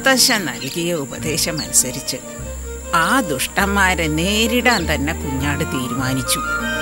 മുത്തശ്ശൻ നൽകിയ ഉപദേശമനുസരിച്ച് ആ ദുഷ്ടന്മാരെ നേരിടാൻ തന്നെ കുഞ്ഞാട് തീരുമാനിച്ചു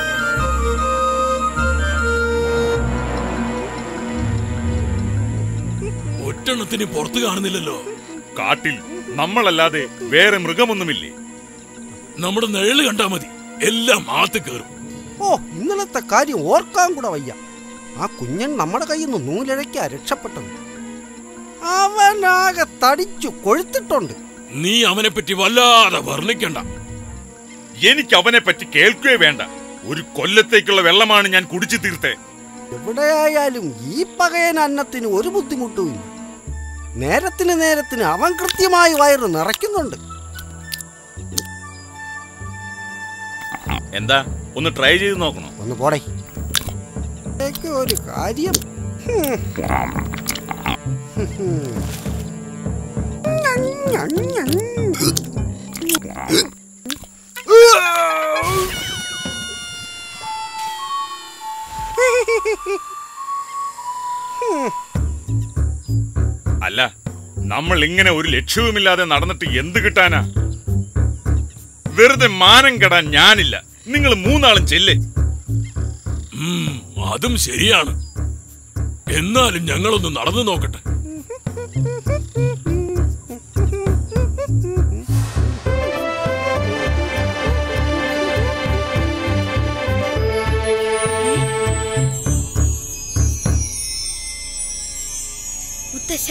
ഒറ്റെണ്ണത്തിന് പുറത്ത് കാണുന്നില്ലല്ലോ കാട്ടിൽ നമ്മളല്ലാതെ വേറെ മൃഗമൊന്നുമില്ലേ നമ്മുടെ നിഴല് കണ്ടാ മതി എല്ലാം മാത്ത് കയറും ഓ ഇന്നലത്തെ കാര്യം ഓർക്കാൻ കൂടെ വയ്യ ആ കുഞ്ഞൻ നമ്മുടെ കയ്യിൽ നിന്ന് നൂലിഴയ്ക്കാ രക്ഷപ്പെട്ടത് അവനാകെ തടിച്ചു കൊഴുത്തിട്ടുണ്ട് നീ അവനെ പറ്റി വല്ലാതെ വർണ്ണിക്കണ്ട എനിക്ക് അവനെ പറ്റി കേൾക്കുകയേ വേണ്ട ഒരു കൊല്ലത്തേക്കുള്ള വെള്ളമാണ് ഞാൻ കുടിച്ചു തീർത്തേ എവിടെയായാലും ഈ പകയൻ അന്നത്തിന് ഒരു ബുദ്ധിമുട്ടുമില്ല നേരത്തിന് നേരത്തിന് അവൻ കൃത്യമായി വയറ് നിറയ്ക്കുന്നുണ്ട് എന്താ ഒന്ന് ട്രൈ ചെയ്ത് നോക്കണോ ഒന്ന് പോടേ ഇതൊക്കെ ഒരു കാര്യം ഹും. ഹും. ഞ, ഞ, ഞ. അല്ല നമ്മൾ ഇങ്ങനെ ഒരു ലക്ഷ്യവുമില്ലാതെ നടന്നിട്ട് എന്ത് കിട്ടാനാ വെറുതെ മാനം കെടാൻ ഞാനില്ല നിങ്ങൾ മൂന്നാളും ചെല്ലേ ഉം, അതും ശരിയാണ് എന്നാലും ഞങ്ങളൊന്ന് നടന്നു നോക്കട്ടെ മുത്തശ്ശ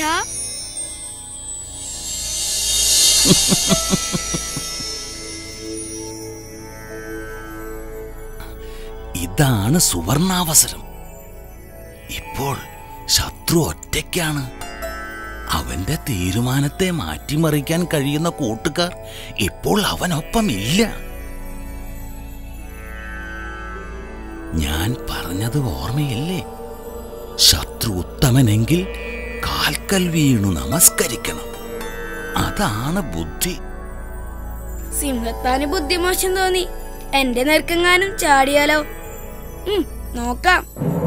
ഇതാണ് സുവർണാവസരം ഇപ്പോൾ ശത്രു ഒറ്റയ്ക്കാണ് അവന്റെ തീരുമാനത്തെ മാറ്റിമറിക്കാൻ കഴിയുന്ന കൂട്ടുകാർ ഇപ്പോൾ അവനൊപ്പം ഇല്ല ഞാൻ പറഞ്ഞത് ഓർമ്മയില്ലേ ശത്രു ഉത്തമനെങ്കിൽ കാൽക്കൽ വീണു നമസ്കരിക്കണം അതാണ് ബുദ്ധി സിംഹത്താന് ബുദ്ധിമോശം തോന്നി എന്റെ നേർക്കെങ്ങാനും ചാടിയാലോ ഉം, നോക്കാം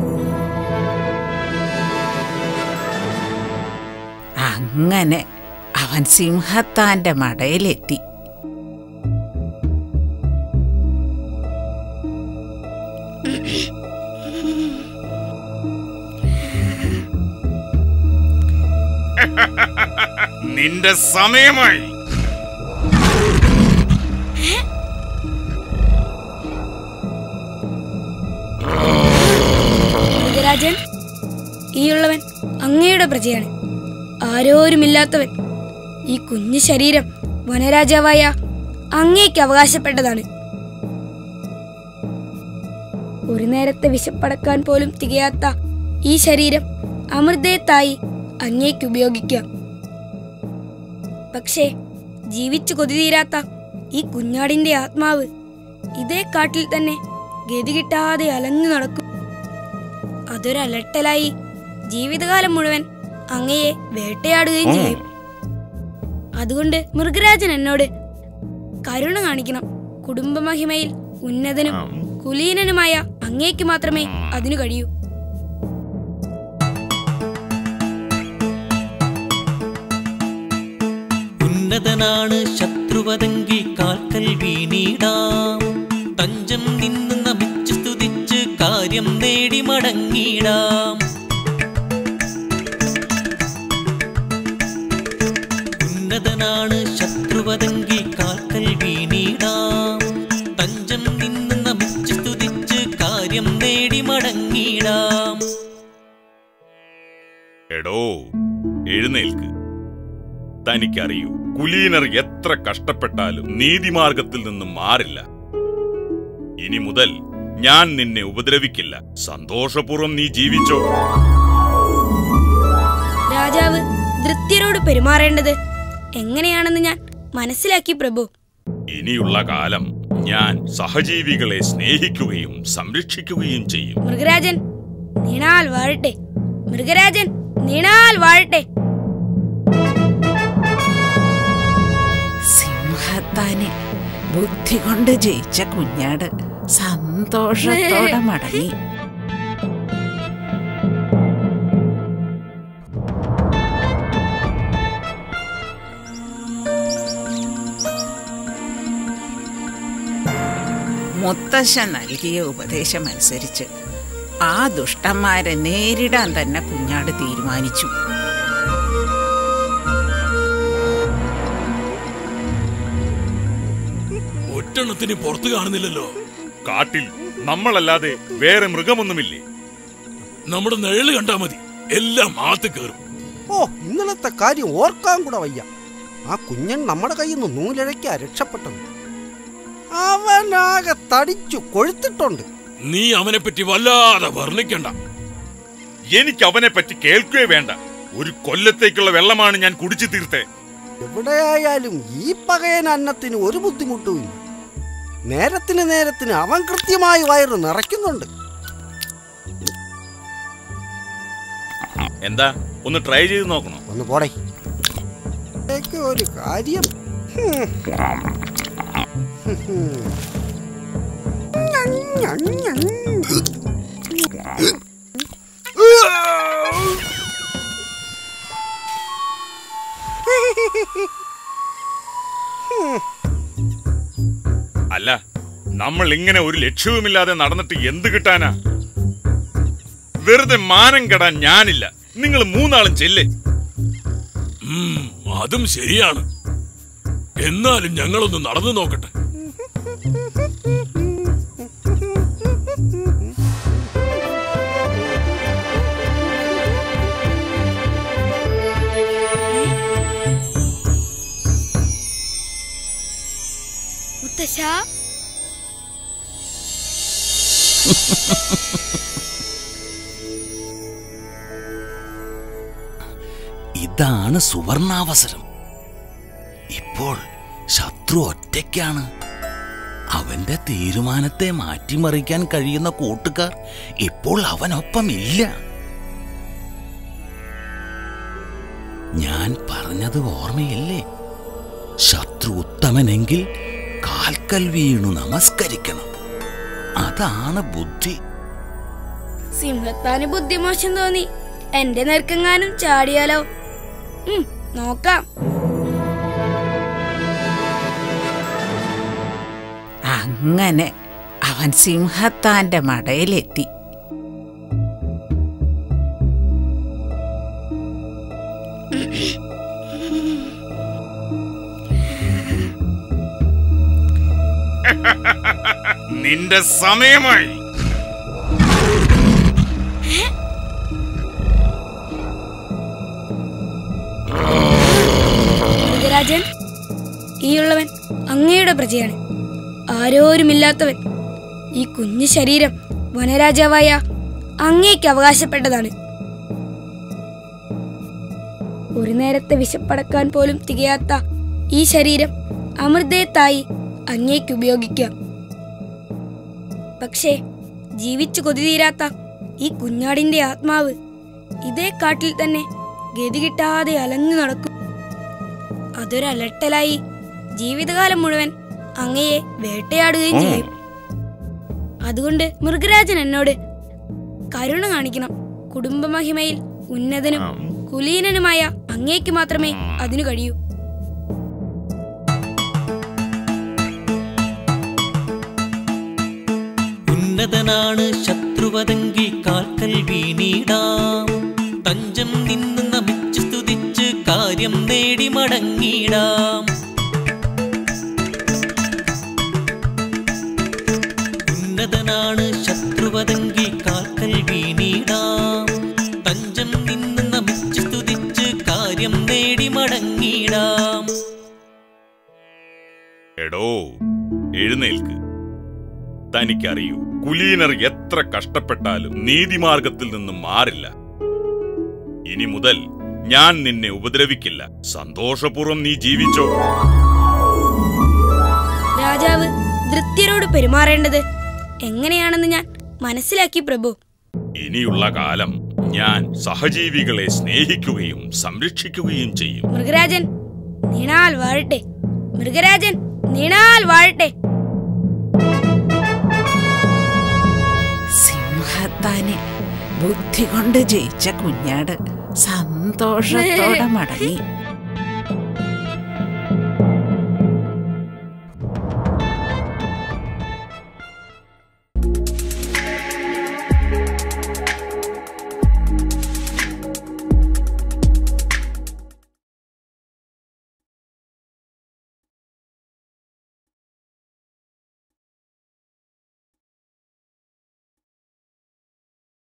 അങ്ങനെ അവൻ സിംഹത്താന്റെ മടയിലെത്തി നിന്റെ സമയമായി മൃഗരാജൻ ഈയുള്ളവൻ അങ്ങയുടെ പ്രജയാണ് ആരോരുമില്ലാത്തവൻ ഈ കുഞ്ഞു ശരീരം വനരാജാവായ അങ്ങേക്ക് അവകാശപ്പെട്ടതാണ് ഒരു നേരത്തെ വിശപ്പടക്കാൻ പോലും തികയാത്ത ഈ ശരീരം അമൃതയത്തായി അങ്ങേക്ക് ഉപയോഗിക്കാം പക്ഷേ ജീവിച്ചു കൊതി തീരാത്ത ഈ കുഞ്ഞാടിന്റെ ആത്മാവ് ഇതേ കാട്ടിൽ തന്നെ ഗതി കിട്ടാതെ അലഞ്ഞു നടക്കും അതൊരലട്ടലായി ജീവിതകാലം മുഴുവൻ അങ്ങയെ വേട്ടയാടുകയും ചെയ്യും അതുകൊണ്ട് മൃഗരാജൻ എന്നോട് കരുണ കാണിക്കണം കുടുംബമഹിമയിൽ ഉന്നതനും കുലീനനുമായ അങ്ങേക്ക് മാത്രമേ അതിനു കഴിയൂ ഉന്നതനാണ് ശത്രുവതെങ്കിൽ കാൽക്കൽ വീണിടാം തഞ്ചം നിന്ന് നമിച്ച് സ്തുതിച്ച് കാര്യം നേടി മടങ്ങിടാം ഉന്നതനാണ് ശത്രുവതെങ്കിൽ കാൽക്കൽ വീണിടാം തഞ്ചം നിന്ന് നമിച്ച് സ്തുതിച്ച് കാര്യം നേടി മടങ്ങിടാം എടോ എഴുന്നേൽക്ക് തനിക്കറിയൂ കുലീനർ എത്ര കഷ്ടപ്പെട്ടാലും നീതിമാർഗത്തിൽ നിന്നും മാറില്ല ഇനി മുതൽ ഞാൻ നിന്നെ ഉപദ്രവിക്കില്ല സന്തോഷപൂർവ്വം നീ ജീവിച്ചോ രാജാവ് ധൃത്യരോട് പെരുമാറേണ്ടത് എങ്ങനെയാണെന്ന് ഞാൻ മനസ്സിലാക്കി പ്രഭു ഇനിയുള്ള കാലം ഞാൻ സഹജീവികളെ സ്നേഹിക്കുകയും സംരക്ഷിക്കുകയും ചെയ്യും മൃഗരാജൻ നീണാൽ വാഴട്ടെ മൃഗരാജൻ നീണാൽ വാഴട്ടെ സിംഹത്താനെ ബുദ്ധി കൊണ്ട് ജയിച്ച കുഞ്ഞാട് സന്തോഷത്തോടെ മടങ്ങി മുത്തശ്ശൻ നൽകിയ ഉപദേശമനുസരിച്ച് ആ ദുഷ്ടന്മാരെ നേരിടാൻ തന്നെ കുഞ്ഞാട് തീരുമാനിച്ചു ഒറ്റെണ്ണത്തിന് പുറത്ത് കാണുന്നില്ലല്ലോ കാട്ടിൽ നമ്മളല്ലാതെ വേറെ മൃഗമൊന്നുമില്ലേ നമ്മുടെ നിഴല് കണ്ടാ മതി എല്ലാം മാത്ത് കയറും ഓ ഇന്നലത്തെ കാര്യം ഓർക്കാൻ കൂടെ വയ്യ ആ കുഞ്ഞൻ നമ്മുടെ കയ്യിൽ നിന്ന് നൂലിഴയ്ക്കാ രക്ഷപ്പെട്ടത് അവനാകെ തടിച്ചു കൊഴുത്തിട്ടുണ്ട് നീ അവനെ പറ്റി വല്ലാതെ വർണ്ണിക്കണ്ട എനിക്ക് അവനെ പറ്റി കേൾക്കുകയേ വേണ്ട ഒരു കൊല്ലത്തേക്കുള്ള വെള്ളമാണ് ഞാൻ കുടിച്ചു തീർത്തേ എവിടെയായാലും ഈ പകയൻ അന്നത്തിന് ഒരു ബുദ്ധിമുട്ടുമില്ല നേരത്തിന് നേരത്തിന് അവൻ കൃത്യമായി വയറ് നിറയ്ക്കുന്നുണ്ട് എന്താ ഒന്ന് ട്രൈ ചെയ്ത് നോക്കണോ ഒന്ന് പോടേ ഇതൊക്കെ ഒരു കാര്യം ഹും. ഹും. ഞം, ഞം, ഞം. അല്ല നമ്മൾ ഇങ്ങനെ ഒരു ലക്ഷ്യവുമില്ലാതെ നടന്നിട്ട് എന്ത് കിട്ടാനാ വെറുതെ മാനം കെടാൻ ഞാനില്ല നിങ്ങൾ മൂന്നാളും ചെല്ലേ ഉം, അതും ശരിയാണ് എന്നാലും ഞങ്ങളൊന്ന് നടന്നു നോക്കട്ടെ മുത്തശ്ശ ഇതാണ് സുവർണാവസരം ഇപ്പോൾ ശത്രു ഒറ്റയ്ക്കാണ് അവന്റെ തീരുമാനത്തെ മാറ്റിമറിക്കാൻ കഴിയുന്ന കൂട്ടുകാർ ഇപ്പോൾ അവനൊപ്പമില്ല ഞാൻ പറഞ്ഞത് ഓർമ്മയില്ലേ ശത്രു ഉത്തമനെങ്കിൽ കാൽക്കൽ വീണു നമസ്കരിക്കണം അതാണ് ബുദ്ധി സിംഹത്താന് ബുദ്ധിമോശം തോന്നി എന്റെ നേർക്കെങ്ങാനും ചാടിയാലോ ഉം, നോക്കാം അങ്ങനെ അവൻ സിംഹത്താന്റെ മടയിലെത്തി നിന്റെ സമയമായി മൃഗരാജൻ ഈയുള്ളവൻ അങ്ങയുടെ പ്രജയാണ് ആരോരുമില്ലാത്തവൻ ഈ കുഞ്ഞു ശരീരം വനരാജാവായ അങ്ങേക്ക് അവകാശപ്പെട്ടതാണ് ഒരു നേരത്തെ വിശപ്പടക്കാൻ പോലും തികയാത്ത ഈ ശരീരം അമൃതയത്തായി അങ്ങേക്ക് ഉപയോഗിക്കാം പക്ഷേ ജീവിച്ചു കൊതി തീരാത്ത ഈ കുഞ്ഞാടിന്റെ ആത്മാവ് ഇതേ കാട്ടിൽ തന്നെ ഗതി കിട്ടാതെ അലഞ്ഞു നടക്കും അതൊരലട്ടലായി ജീവിതകാലം മുഴുവൻ അങ്ങയെ വേട്ടയാടുകയും ചെയ്യും അതുകൊണ്ട് മൃഗരാജൻ എന്നോട് കരുണ കാണിക്കണം കുടുംബമഹിമയിൽ ഉന്നതനും കുലീനനുമായ അങ്ങേക്ക് മാത്രമേ അതിനു കഴിയൂ ഉന്നതനാണ് ശത്രുവതെങ്കി കാൽക്കൽ വീണിടാം തഞ്ചം നിന്ന് നമിച്ച് സ്തുതിച്ച് കാര്യം നേടി മടങ്ങിടാം ഉന്നതനാണ് ശത്രുവതെങ്കി കാൽക്കൽ വീണിടാം തഞ്ചം നിന്ന് നമിച്ച് സ്തുതിച്ച് കാര്യം നേടി മടങ്ങിടാം എടോ എഴുന്നേൽക്ക് തനിക്കറിയൂ കുലീനർ എത്ര കഷ്ടപ്പെട്ടാലും നീതിമാർഗത്തിൽ നിന്നും മാറില്ല ഇനി മുതൽ ഞാൻ നിന്നെ ഉപദ്രവിക്കില്ല സന്തോഷപൂർവ്വം നീ ജീവിച്ചോ രാജാവ് ധൃത്യരോട് പെരുമാറേണ്ടത് എങ്ങനെയാണെന്ന് ഞാൻ മനസ്സിലാക്കി പ്രഭു ഇനിയുള്ള കാലം ഞാൻ സഹജീവികളെ സ്നേഹിക്കുകയും സംരക്ഷിക്കുകയും ചെയ്യും മൃഗരാജൻ നീണാൽ വാഴട്ടെ മൃഗരാജൻ നീണാൽ വാഴട്ടെ സിംഹത്താനെ ബുദ്ധി കൊണ്ട് ജയിച്ച കുഞ്ഞാട് സന്തോഷത്തോടെ മടങ്ങി